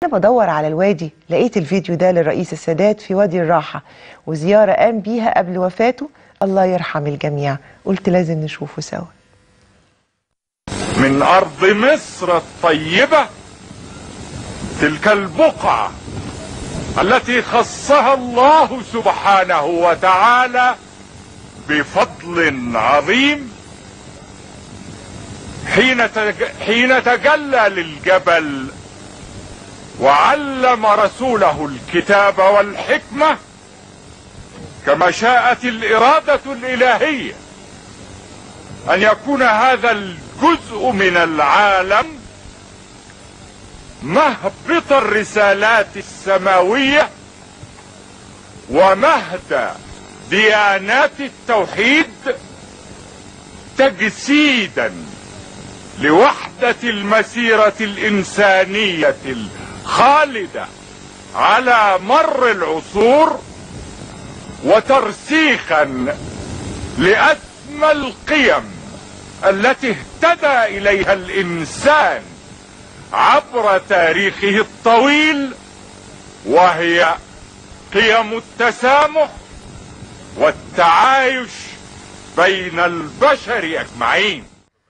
وانا بدور على الوادي لقيت الفيديو ده للرئيس السادات في وادي الراحة وزيارة قام بيها قبل وفاته الله يرحم الجميع قلت لازم نشوفه سوا من ارض مصر الطيبة تلك البقعة التي خصها الله سبحانه وتعالى بفضل عظيم حين تج... حين تجلى للجبل وعلم رسوله الكتاب والحكمة كما شاءت الإرادة الإلهية أن يكون هذا الجزء من العالم مهبط الرسالات السماوية ومهد ديانات التوحيد تجسيدا لوحدة المسيرة الإنسانية الخالدة على مر العصور وترسيخا لأسمى القيم التي اهتدى إليها الإنسان عبر تاريخه الطويل وهي قيم التسامح والتعايش بين البشر أجمعين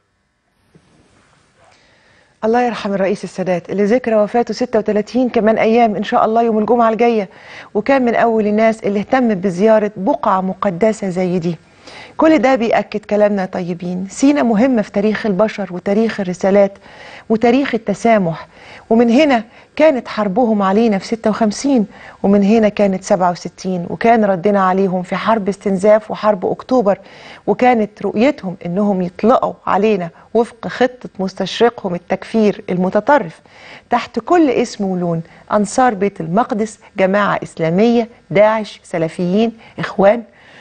الله يرحم الرئيس السادات اللي ذكرى وفاته 36 كمان ايام ان شاء الله يوم الجمعه الجايه وكان من اول الناس اللي اهتمت بزياره بقعه مقدسه زي دي كل ده بيأكد كلامنا طيبين سينا مهمة في تاريخ البشر وتاريخ الرسالات وتاريخ التسامح ومن هنا كانت حربهم علينا في 56 ومن هنا كانت 67 وكان ردنا عليهم في حرب استنزاف وحرب أكتوبر وكانت رؤيتهم أنهم يطلقوا علينا وفق خطة مستشرقهم التكفير المتطرف تحت كل اسم ولون أنصار بيت المقدس جماعة إسلامية داعش سلفيين إخوان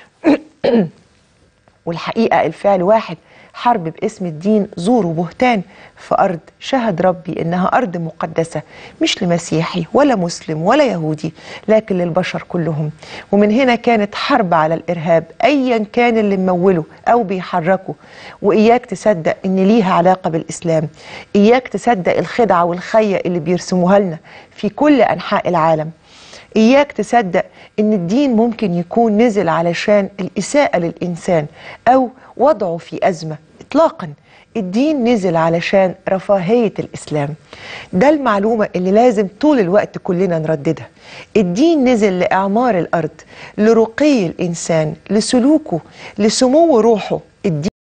والحقيقة الفعل واحد حرب باسم الدين زور وبهتان في أرض شهد ربي إنها أرض مقدسة مش لمسيحي ولا مسلم ولا يهودي لكن للبشر كلهم ومن هنا كانت حرب على الإرهاب أيا كان اللي مموله أو بيحركه وإياك تصدق إن ليها علاقة بالإسلام إياك تصدق الخدعة والخية اللي بيرسموها لنا في كل أنحاء العالم إياك تصدق إن الدين ممكن يكون نزل علشان الإساءة للإنسان أو وضعه في أزمة إطلاقا الدين نزل علشان رفاهية الإسلام ده المعلومة اللي لازم طول الوقت كلنا نرددها الدين نزل لإعمار الأرض لرقي الإنسان لسلوكه لسمو روحه الدين